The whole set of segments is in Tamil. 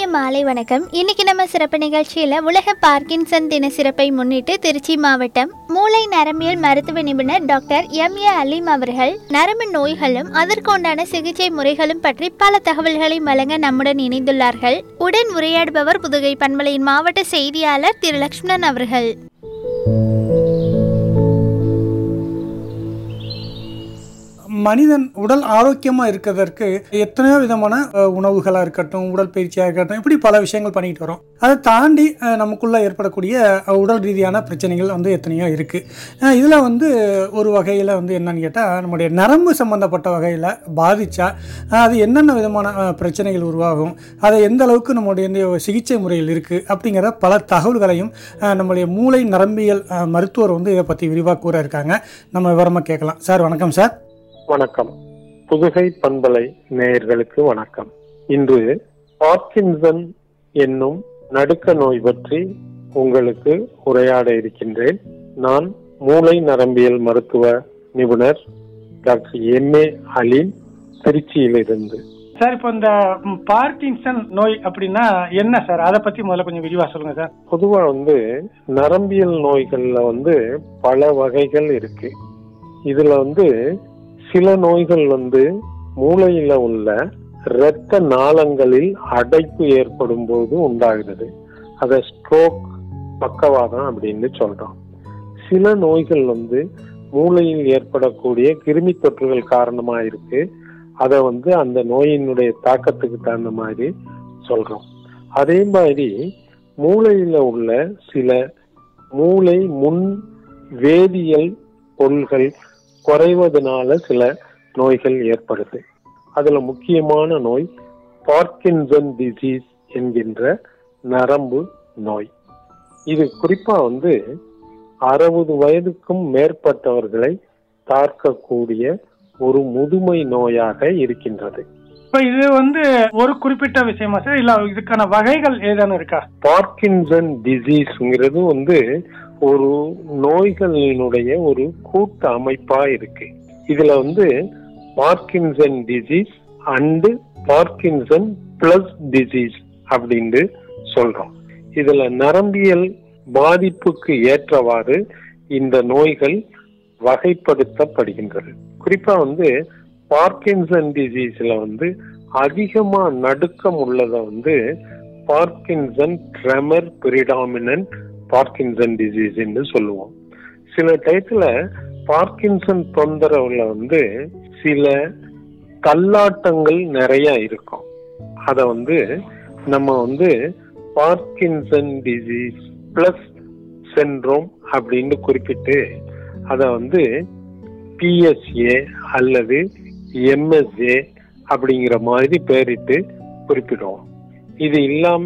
மாலை வணக்கம் இன்னைக்கு நம்ம சிறப்பு நிகழ்ச்சியில் உலக பார்க்கின்சன் தின சிறப்பை முன்னிட்டு திருச்சி மாவட்டம் மூளை நரம்பியல் மருத்துவ நிபுணர் டாக்டர் எம் ஏ அலீம் அவர்கள் நரம்பு நோய்களும் அதற்குண்டான சிகிச்சை முறைகளும் பற்றி பல தகவல்களை வழங்க நம்முடன் இணைந்துள்ளார்கள் உடன் உரையாடுபவர் புதுகை பண்பலையின் மாவட்ட செய்தியாளர் திரு லக்ஷ்மணன் அவர்கள் மனிதன் உடல் ஆரோக்கியமாக இருக்கிறதற்கு எத்தனையோ விதமான அஹ், உணவுகளாக இருக்கட்டும் உடல் பயிற்சியாக இருக்கட்டும் இப்படி பல விஷயங்கள் பண்ணிட்டு வரோம் அதை தாண்டி அஹ், நமக்குள்ள ஏற்படக்கூடிய அஹ், உடல் ரீதியான பிரச்சனைகள் வந்து எத்தனையோ இருக்குது இதில் வந்து ஒரு வகையில் வந்து என்னன்னு கேட்டால் நம்முடைய நரம்பு சம்மந்தப்பட்ட வகையில் பாதித்தா அது என்னென்ன விதமான அஹ், பிரச்சனைகள் உருவாகும் அதை எந்த அளவுக்கு நம்முடைய இந்த சிகிச்சை முறையில் இருக்குது அப்படிங்கிற பல தகவல்களையும் அஹ், நம்முடைய மூளை நரம்பியல் அஹ், மருத்துவர் வந்து இதை பற்றி விரிவாக கூற இருக்காங்க நம்ம விவரமாக கேட்கலாம் சார் வணக்கம் சார் வணக்கம் புதுகை பண்பலை நேயர்களுக்கு வணக்கம் இன்று பார்க்கின்சன் என்னும் நடுக்க நோய் பற்றி உங்களுக்கு உரையாட இருக்கின்றேன் நான் மூளை நரம்பியல் மருத்துவ நிபுணர் டாக்டர் எம் ஏ அலீம் திருச்சியிலிருந்து சார் இப்போ இந்த ம், பார்க்கின்சன் நோய் அப்படின்னா என்ன சார் அதை பத்தி முதல்ல கொஞ்சம் விரிவா சொல்லுங்க சார் பொதுவா வந்து நரம்பியல் நோய்கள்ல வந்து பல வகைகள் இருக்கு இதுல வந்து சில நோய்கள் வந்து மூளையில உள்ள இரத்த நாளங்களில் அடைப்பு ஏற்படும் போது உண்டாகிறது அதை ஸ்ட்ரோக் பக்கவாதம் அப்படின்னு சொல்றோம் சில நோய்கள் வந்து மூளையில் ஏற்படக்கூடிய கிருமி தொற்றுகள் காரணமா இருக்கு அதை வந்து அந்த நோயினுடைய தாக்கத்துக்கு தகுந்த மாதிரி சொல்றோம் அதே மாதிரி மூளையில உள்ள சில மூளை முன் வேதியியல் பொருள்கள் குறைவதனால சில நோய்கள் ஏற்படுது அதுல முக்கியமான நோய் பார்க்கின்சன் டிசீஸ் என்கின்ற நரம்பு நோய் இது குறிப்பா வந்து அறுபது வயதுக்கும் மேற்பட்டவர்களை தாக்கக்கூடிய ஒரு முதுமை நோயாக இருக்கின்றது இப்போ இது வந்து ஒரு குறிப்பிட்ட விஷயமா சார் இல்ல இதுக்கான வகைகள் ஏதானு இருக்கா பார்க்கின்சன் டிசீஸ்ங்கிறது வந்து ஒரு நோய்களினுடைய ஒரு கூட்டு அமைப்பா இருக்கு இதுல வந்து Parkinson disease and Parkinson plus disease அப்படின்னு சொல்றோம் இதுல நரம்பியல் பாதிப்புக்கு ஏற்றவாறு இந்த நோய்கள் வகைப்படுத்தப்படுகின்றது குறிப்பா வந்து பார்க்கின்சன் டிசீஸ்ல வந்து அதிகமா நடுக்கம் உள்ளத வந்து Parkinson tremor predominant Parkinson disease என்று சொல்லுவோம் சில டயத்துல பார்க்கின்சன் தொந்தரவுல வந்து சில தள்ளாட்டங்கள் நிறைய இருக்கும் அத வந்து நம்ம வந்து பார்க்கின்சன் டிசீஸ் பிளஸ் சென்ட்ரோம் அப்படின்னு குறிப்பிட்டு அத வந்து பிஎஸ்ஏ அல்லது எம்எஸ்ஏ அப்படிங்கிற மாதிரி பேரிட்டு குறிப்பிடுவோம் இது இல்லாம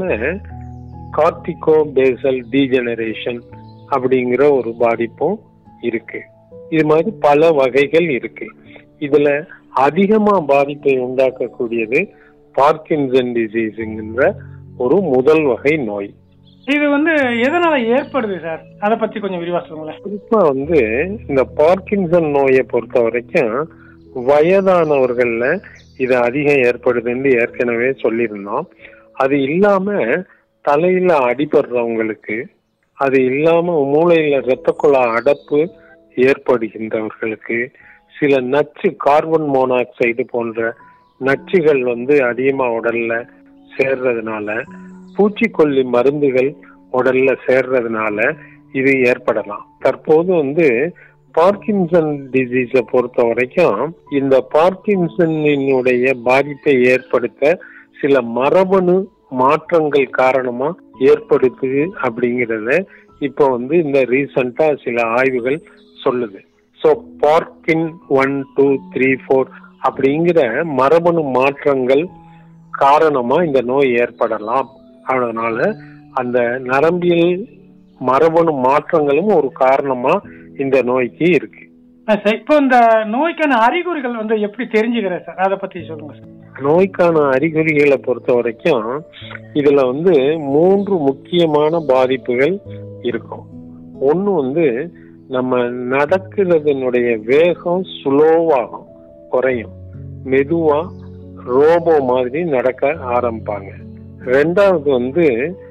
கார்டிகோ பேசல் டீஜெனரேஷன் அப்படிங்கிற ஒரு பாதிப்பும் இருக்கு இது மாதிரி பல வகைகள் இருக்கு இதுல அதிகமா பாதிப்பை உண்டாக்கக்கூடியது பார்க்கின்சன் டிசீஸுங்கிற ஒரு முதல் வகை நோய் இது வந்து எதனால ஏற்படுது சார் அதை பத்தி கொஞ்சம் விரிவா சொல்லுங்களேன் குறிப்பா வந்து இந்த பார்க்கின்சன் நோயை பொறுத்த வரைக்கும் வயதானவர்கள்ல இது அதிகம் ஏற்படுதுன்னு ஏற்கனவே சொல்லியிருந்தோம் அது இல்லாம தலையில அடிபடுறவங்களுக்கு அது இல்லாம மூளையில இரத்த குழா அடப்பு ஏற்படுகின்றவர்களுக்கு சில நச்சு கார்பன் மோனாக்சைடு போன்ற நச்சுகள் வந்து அதிகமா உடல்ல சேர்றதுனால பூச்சிக்கொல்லி மருந்துகள் உடல்ல சேர்றதுனால இது ஏற்படலாம் தற்போது வந்து பார்க்கின்சன் டிசீஸை பொறுத்த வரைக்கும் இந்த பார்க்கின்சனினுடைய பாதிப்பை ஏற்படுத்த சில மரபணு மாற்றங்கள் காரணமா ஏற்படுத்துது அப்படிங்கறத இப்போ வந்து இந்த ரீசண்டா சில ஆய்வுகள் சொல்லுது so Parkin one two three four அப்படிங்கிற மரபணு மாற்றங்கள் காரணமா இந்த நோய் ஏற்படலாம் அதனால அந்த நரம்பியல் மரபணு மாற்றங்களும் ஒரு காரணமா இந்த நோய்க்கு இருக்கு சார் இப்போ இந்த நோய்க்கான அறிகுறிகள் வந்து எப்படி தெரிஞ்சுக்கிற சார் அதை பத்தி சொல்லுங்க சார் நோய்க்கான அறிகுறிகளை பொறுத்த வரைக்கும் இதுல வந்து மூன்று முக்கியமான பாதிப்புகள் இருக்கும் ஒண்ணு வந்து நம்ம நடக்கிறதுனுடைய வேகம் ஸ்லோவாகும் குறையும் மெதுவா ரோபோ மாதிரி நடக்க ஆரம்பிப்பாங்க ரெண்டாவது வந்து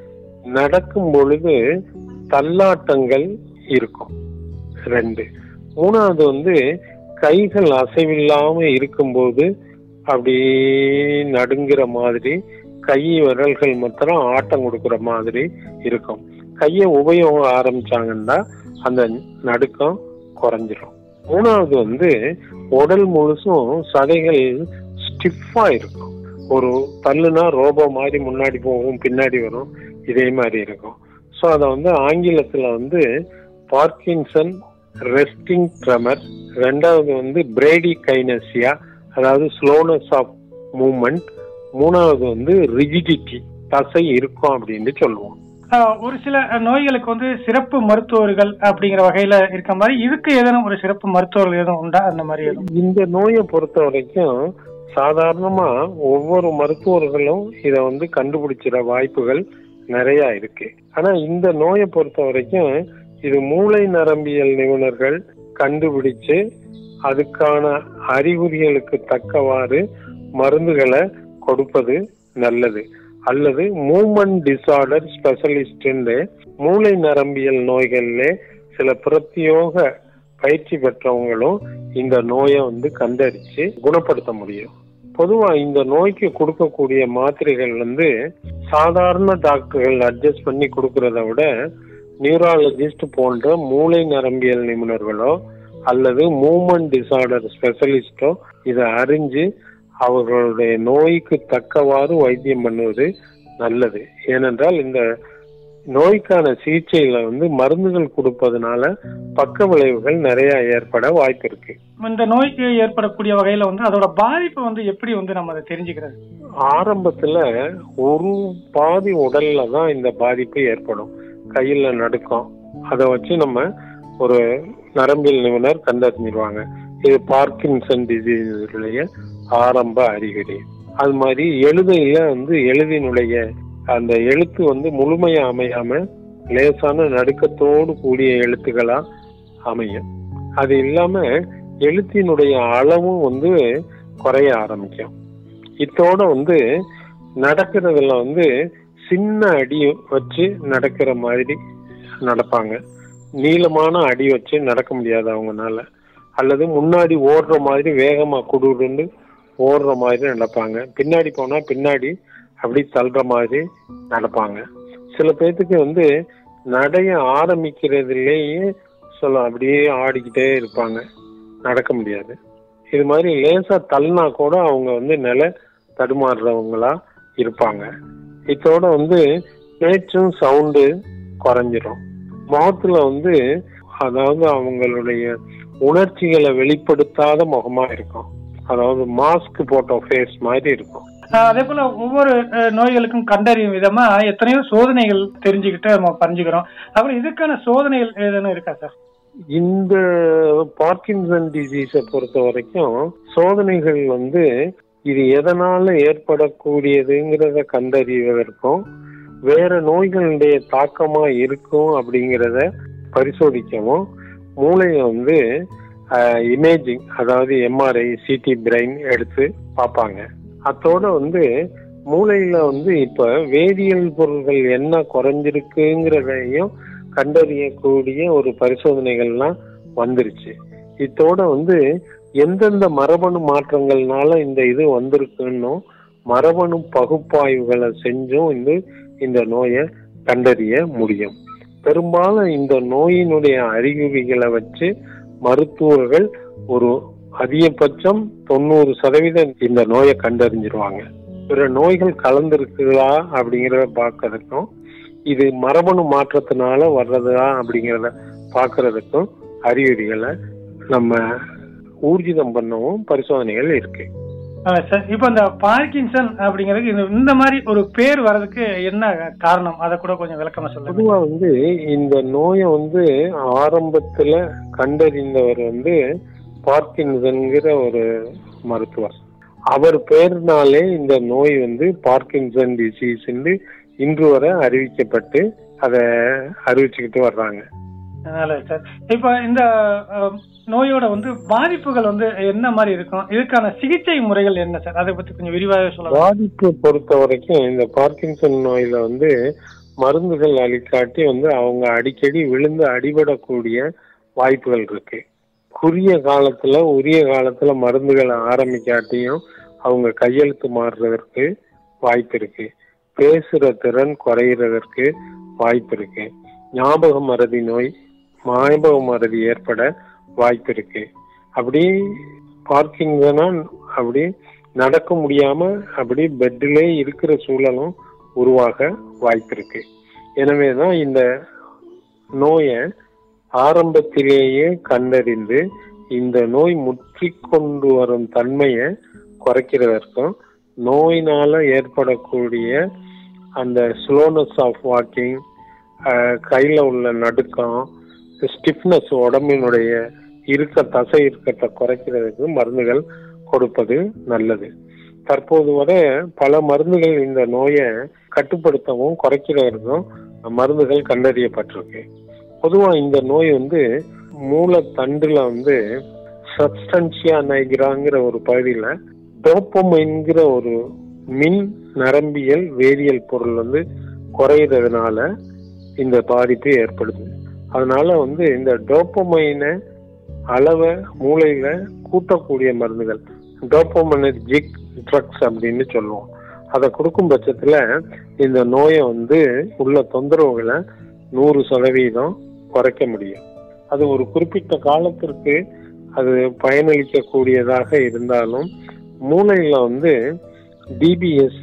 நடக்கும் பொழுது தள்ளாட்டங்கள் இருக்கும் ரெண்டு மூணாவது வந்து கைகள் அசைவில்லாம இருக்கும்போது அப்படி நடுங்கிற மாதிரி கை விரல்கள் மாத்திரம் ஆட்டம் கொடுக்கிற மாதிரி இருக்கும் கையை உபயோகம் ஆரம்பிச்சாங்கன்னா அந்த நடுக்கம் குறைஞ்சிரும் மூணாவது வந்து உடல் முழுசும் சதைகள் ஸ்டிஃபா இருக்கும் ஒரு பல்லுனா ரோபோ மாதிரி முன்னாடி போகும் பின்னாடி வரும் இதே மாதிரி இருக்கும் ஸோ அதை வந்து ஆங்கிலத்துல வந்து பார்க்கின்சன் ரெஸ்டிங் ட்ரமர் ரெண்டாவது வந்து பிரேடி கைனசியா அதாவது ஸ்லோனஸ் ஆஃப் மூமெண்ட் மூணாவது வந்து ரிஜிடிட்டி தசை இருக்கும் அப்படின்னு சொல்லுவோம் ஆஹ் ஒரு சில நோய்களுக்கு வந்து சிறப்பு மருத்துவர்கள் அப்படிங்கிற வகையில இருக்க மாதிரி இதுக்கு ஏதேனும் ஒரு சிறப்பு மருத்துவர்கள் எதுவும் உண்டா அந்த மாதிரி எதுவும் இந்த நோயை பொறுத்த வரைக்கும் சாதாரணமா ஒவ்வொரு மருத்துவர்களும் இதை வந்து கண்டுபிடிச்சிட வாய்ப்புகள் நிறைய இருக்கு ஆனா இந்த நோயை பொறுத்த வரைக்கும் இது மூளை நரம்பியல் நிபுணர்கள் கண்டுபிடிச்சு அதுக்கான அறிகுறிகளுக்கு தக்கவாறு மருந்துகளை கொடுப்பது நல்லது அல்லது மூமெண்ட் டிசார்டர் ஸ்பெஷலிஸ்ட் மூளை நரம்பியல் நோய்கள்ல சில பிரத்யோக பயிற்சி பெற்றவங்களும் இந்த நோயை வந்து கண்டறிச்சு குணப்படுத்த முடியும் பொதுவா இந்த நோய்க்கு கொடுக்கக்கூடிய மாத்திரைகள் வந்து சாதாரண டாக்டர்கள் அட்ஜஸ்ட் பண்ணி கொடுக்கறத விட நியூராலஜிஸ்ட் போன்ற மூளை நரம்பியல் நிபுணர்களோ அல்லது மூமெண்ட் டிசார்டர் ஸ்பெஷலிஸ்டோ இதை அறிஞ்சு அவர்களுடைய நோய்க்கு தக்கவாறு வைத்தியம் பண்ணுவது நல்லது ஏனென்றால் இந்த நோய்க்கான சிகிச்சையில வந்து மருந்துகள் கொடுப்பதனால பக்க விளைவுகள் நிறைய ஏற்பட வாய்ப்பு இருக்கு இந்த நோய்க்கு ஏற்படக்கூடிய வகையில வந்து அதோட பாதிப்பு வந்து எப்படி வந்து நம்ம அதை தெரிஞ்சுக்கிறது ஆரம்பத்துல ஒரு பாதி உடல்ல தான் இந்த பாதிப்பு ஏற்படும் கையில நடுக்கம் அதை வச்சு நம்ம ஒரு நரம்பியல் நிபுணர் கண்டறிஞ்சிருவாங்க இது பார்க்கின்சன் டிசீஸுடைய ஆரம்ப அறிகுறி அது மாதிரி எழுதையில வந்து எழுதினுடைய அந்த எழுத்து வந்து முழுமையா அமையாம லேசான நடுக்கத்தோடு கூடிய எழுத்துக்களா அமையும் அது இல்லாம எழுத்தினுடைய அளவும் வந்து குறைய ஆரம்பிக்கும் இத்தோட வந்து நடக்கிறதுல வந்து சின்ன அடி வச்சு நடக்கிற மாதிரி நடப்பாங்க நீளமான அடி வச்சு நடக்க முடியாது அவங்கனால அல்லது முன்னாடி ஓடுற மாதிரி வேகமா குடுன்னு ஓடுற மாதிரி நடப்பாங்க பின்னாடி போனா பின்னாடி அப்படி தள்ளுற மாதிரி நடப்பாங்க சில பேர்த்துக்கு வந்து நடைய ஆரம்பிக்கிறதுலேயே சொல்ல அப்படியே ஆடிக்கிட்டே இருப்பாங்க நடக்க முடியாது இது மாதிரி லேசா தள்ளினா கூட அவங்க வந்து நில தடுமாறுறவங்களா இருப்பாங்க இதோட வந்து பேச்சும் சவுண்டு குறைஞ்சிரும் முகத்துல வந்து அதாவது அவங்களுடைய உணர்ச்சிகளை வெளிப்படுத்தாத முகமா இருக்கும் அதாவது மாஸ்க் போட்ட ஃபேஸ் மாதிரி இருக்கும் ஆஹ் அதே போல ஒவ்வொரு அஹ், நோய்களுக்கும் கண்டறியும் விதமா எத்தனையோ சோதனைகள் தெரிஞ்சுக்கிட்டு நம்ம பறிஞ்சுக்கிறோம் அப்புறம் இதுக்கான சோதனைகள் ஏதேனும் இருக்கா சார் இந்த பார்க்கின்சன் டிசீஸை பொறுத்த வரைக்கும் சோதனைகள் வந்து இது எதனால ஏற்படக்கூடியதுங்கிறத கண்டறிவதற்கும் வேற நோய்களுடைய தாக்கமா இருக்கும் அப்படிங்கிறத பரிசோதிக்கவும் மூளையை வந்து இமேஜிங் அதாவது எம்ஆர்ஐ சிடி பிரெயின் எடுத்து பார்ப்பாங்க அத்தோட வந்து மூளையில வந்து இப்ப வேதியியல் பொருள்கள் என்ன குறைஞ்சிருக்குங்கிறதையும் கண்டறியக்கூடிய ஒரு பரிசோதனைகள்லாம் வந்துருச்சு இத்தோட வந்து எந்தெந்த மரபணு மாற்றங்கள்னால இந்த இது வந்திருக்குன்னும் மரபணு பகுப்பாய்வுகளை செஞ்சும் வந்து இந்த நோயை கண்டறிய முடியும் பெரும்பாலும் இந்த நோயினுடைய அறிகுறிகளை வச்சு மருத்துவர்கள் ஒரு அதிகபட்சம் தொண்ணூறு சதவீதம் இந்த நோயை கண்டறிஞ்சிருவாங்க பிற நோய்கள் கலந்திருக்குதா அப்படிங்கிறத பார்க்கறதுக்கும் இது மரபணு மாற்றத்தினால வர்றதா அப்படிங்கிறத பார்க்கறதுக்கும் அறிகுறிகளை நம்ம ஊர்ஜிதம் பண்ணவும் பரிசோதனைகள் இருக்கு ஆஹ் சார் இப்போ இந்த பார்க்கின்சன் அப்படிங்கிறதுக்கு இந்த இந்த மாதிரி ஒரு பேர் வர்றதுக்கு என்ன காரணம் அதை கூட கொஞ்சம் விளக்கமா சொல்லுங்க பொதுவா வந்து இந்த நோயை வந்து ஆரம்பத்துல கண்டறிந்தவர் வந்து பார்க்கின்சன்கிற ஒரு மருத்துவர் அவர் பேர்னாலே இந்த நோய் வந்து பார்க்கின்சன் டிசீஸ் இன்று வரை அறிவிக்கப்பட்டு அதை அறிவிச்சுக்கிட்டு வர்றாங்க நல்லது சார் இப்போ இந்த அஹ், நோயோட வந்து பாதிப்புகள் வந்து என்ன மாதிரி இருக்கும் இதுக்கான சிகிச்சை முறைகள் என்ன சார் அதை பத்தி கொஞ்சம் விரிவாக சொல்லலாம் பாதிப்பை பொறுத்த வரைக்கும் இந்த பார்க்கின்சன் நோயில வந்து மருந்துகள் அளிக்காட்டி வந்து அவங்க அடிக்கடி விழுந்து அடிபடக்கூடிய வாய்ப்புகள் இருக்கு குறுகிய காலத்துல உரிய காலத்துல மருந்துகளை ஆரம்பிக்காட்டியும் அவங்க கையெழுத்து மாறுறதற்கு வாய்ப்பு இருக்கு பேசுற திறன் குறையிறதற்கு வாய்ப்பு இருக்கு ஞாபக மறதி நோய் ஞாபக மறதி ஏற்பட வாய்ப்பு இருக்கு அப்படி பார்க்கிங்கன்னா அப்படி நடக்க முடியாம அப்படி பெட்டிலே இருக்கிற சூழலும் உருவாக வாய்ப்பு இருக்கு எனவேதான் இந்த நோயை ஆரம்பத்திலேயே கண்டறிந்து இந்த நோய் முற்றி கொண்டு வரும் தன்மையை குறைக்கிறதற்கும் நோயினால ஏற்படக்கூடிய அந்த ஸ்லோனஸ் ஆஃப் வாக்கிங் கையில உள்ள நடுக்கம் ஸ்டிஃப்னஸ் உடம்பினுடைய இருக்க தசை இருக்கத்தை குறைக்கிறதுக்கு மருந்துகள் கொடுப்பது நல்லது தற்போது வரை பல மருந்துகள் இந்த நோயை கட்டுப்படுத்தவும் குறைக்கிறதுக்கும் மருந்துகள் கண்டறியப்பட்டிருக்கு பொதுவா இந்த நோய் வந்து மூலத்தண்டுல வந்து சப்ஸ்டன்சியா நைகிராங்கிற ஒரு பகுதியில டோப்பமைன்கிற ஒரு மின் நரம்பியல் வேதியியல் பொருள் வந்து குறையிறதுனால இந்த பாதிப்பு ஏற்படுது அதனால வந்து இந்த டோப்பமைனை அளவை மூளையில கூட்டக்கூடிய மருந்துகள் டோப்போமனர்ஜிக் ட்ரக்ஸ் அப்படின்னு சொல்லுவோம் அதை கொடுக்கும் பட்சத்துல இந்த நோயை வந்து உள்ள தொந்தரவுகளை நூறு சதவீதம் குறைக்க முடியும் அது ஒரு குறிப்பிட்ட காலத்திற்கு அது பயனளிக்க கூடியதாக இருந்தாலும் மூளையில வந்து டிபிஎஸ்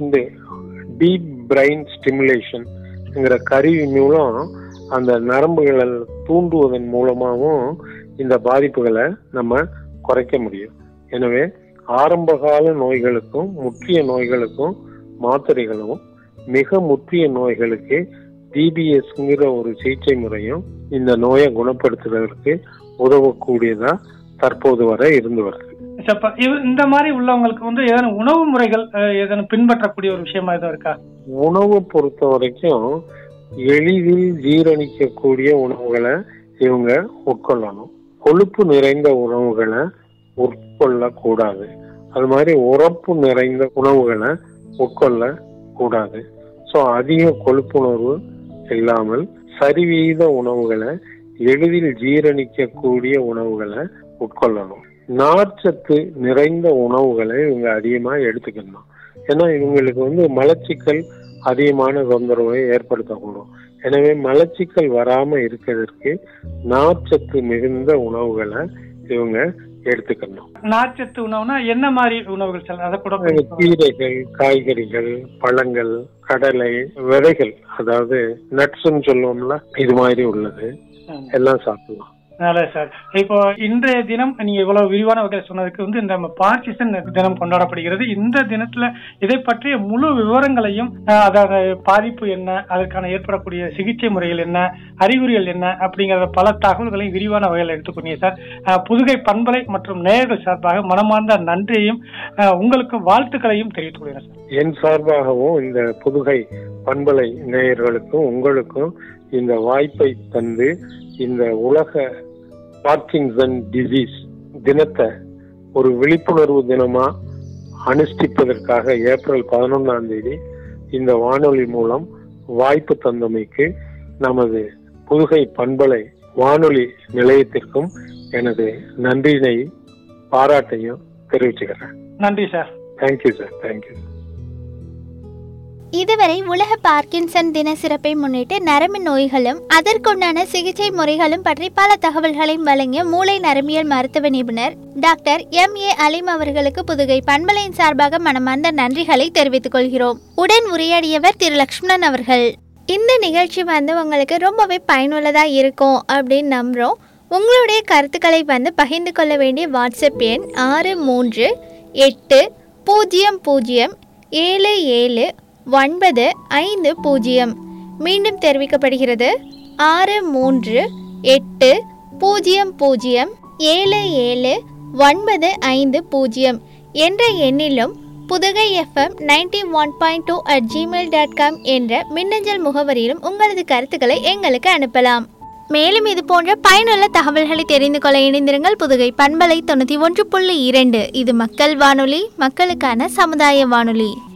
டீப் பிரைன் ஸ்டிமுலேஷன்ங்கிற கருவி மூலம் அந்த நரம்புகளை தூண்டுவதன் மூலமாகவும் இந்த பாதிப்புகளை நம்ம குறைக்க முடியும் எனவே ஆரம்பகால நோய்களுக்கும் முற்றிய நோய்களுக்கும் மாத்திரைகளும் மிக முற்றிய நோய்களுக்கு டிபிஎஸ்ங்கிற ஒரு சிகிச்சை முறையும் இந்த நோயை குணப்படுத்துவதற்கு உதவக்கூடியதா தற்போது வரை இருந்து வருது சார், இப்ப இவ- இந்த மாதிரி உள்ளவங்களுக்கு வந்து ஏதேனும் உணவு முறைகள் அஹ், ஏதேனும் பின்பற்றக்கூடிய ஒரு விஷயமா எதுவும் இருக்கா உணவை பொறுத்த வரைக்கும் எளிதில் ஜீரணிக்கக்கூடிய உணவுகளை இவங்க உட்கொள்ளணும் கொழுப்பு நிறைந்த உணவுகளை உட்கொள்ள கூடாது அது மாதிரி உரப்பு நிறைந்த உணவுகளை உட்கொள்ள கூடாது ஸோ அதிக கொழுப்புணர்வு இல்லாமல் சரிவீத உணவுகளை எளிதில் ஜீரணிக்கக்கூடிய உணவுகளை உட்கொள்ளணும் நார்ச்சத்து நிறைந்த உணவுகளை இவங்க அதிகமா எடுத்துக்கணும் ஏன்னா இவங்களுக்கு வந்து மலச்சிக்கல் அதிகமான தொந்தரவை ஏற்படுத்தக்கூடும் எனவே மலச்சிக்கல் வராம இருக்கிறதுக்கு நார்ச்சத்து மிகுந்த உணவுகளை இவங்க எடுத்துக்கணும் நார்ச்சத்து உணவுனா என்ன மாதிரி உணவுகள் சார் அதை கூட அது கீரைகள் காய்கறிகள் பழங்கள் கடலை விதைகள் அதாவது நட்ஸ்ன்னு சொல்லுவோம்ல இது மாதிரி உள்ளது ம். எல்லாம் சாப்பிடலாம் நல்லது சார் இப்போ இன்றைய தினம் நீங்க இவ்வளவு விரிவான வகையில் சொன்னதுக்கு வந்து இந்த பார்க்கிசன் தினம் கொண்டாடப்படுகிறது இந்த தினத்துல இதை பற்றிய முழு விவரங்களையும் அஹ், அதோட பாதிப்பு என்ன அதற்கான ஏற்படக்கூடிய சிகிச்சை முறைகள் என்ன அறிகுறிகள் என்ன அப்படிங்கிற பல தகவல்களையும் விரிவான வகையில் எடுத்துக்கொண்டீங்க சார் அஹ், புதுகை பண்பலை மற்றும் நேயர்கள் சார்பாக மனமார்ந்த நன்றியையும் அஹ், உங்களுக்கு வாழ்த்துக்களையும் தெரிவித்துக் கொள்கிறேன் சார் என் சார்பாகவும் இந்த புதுகை பண்பலை நேயர்களுக்கும் உங்களுக்கும் இந்த வாய்ப்பை தந்து இந்த உலக பார்க்கின்சன் டிசீஸ் தினத்தை ஒரு விழிப்புணர்வு தினமா அனுஷ்டிப்பதற்காக ஏப்ரல் பதினொன்றாம் தேதி இந்த வானொலி மூலம் வாய்ப்பு தந்தமைக்கு நமது புதுகை பண்பலை வானொலி நிலையத்திற்கும் எனது நன்றியினை பாராட்டையும் தெரிவிச்சுக்கிறேன் நன்றி சார் தேங்க்யூ சார் தேங்க்யூ இதுவரை உலக பார்க்கின்சன் தின சிறப்பை முன்னிட்டு நரம்பு நோய்களும் அதற்குண்டான சிகிச்சை முறைகளும் பற்றி பல தகவல்களையும் வழங்கிய மூளை நரம்பியல் மருத்துவ நிபுணர் டாக்டர் எம் ஏ அலிம் அவர்களுக்கு புதுகை பண்பலையின் சார்பாக மனமார்ந்த நன்றிகளை தெரிவித்துக் கொள்கிறோம் உடன் உரையாடியவர் திரு லக்ஷ்மணன் அவர்கள் இந்த நிகழ்ச்சி வந்து உங்களுக்கு ரொம்பவே பயனுள்ளதாக இருக்கும் அப்படின்னு நம்புகிறோம் உங்களுடைய கருத்துக்களை வந்து பகிர்ந்து கொள்ள வேண்டிய வாட்ஸ்அப் எண் ஆறு மூன்று எட்டு பூஜ்ஜியம் பூஜ்ஜியம் ஏழு ஏழு ஒன்பது ஐந்து பூஜ்ஜியம் மீண்டும் தெரிவிக்கப்படுகிறது ஆறு மூன்று எட்டு பூஜ்ஜியம் பூஜ்ஜியம் ஏழு ஏழு ஒன்பது ஐந்து பூஜ்ஜியம் என்ற எண்ணிலும் Pudugai FM ninety one point two at Gmail dot com என்ற மின்னஞ்சல் முகவரியிலும் உங்களது கருத்துக்களை எங்களுக்கு அனுப்பலாம் மேலும் இது போன்ற பயனுள்ள தகவல்களை தெரிந்து கொள்ள இணைந்திருங்கள் புதுகை பண்பலை தொண்ணூற்றி ஒன்று புள்ளி இரண்டு இது மக்கள் வானொலி மக்களுக்கான சமுதாய வானொலி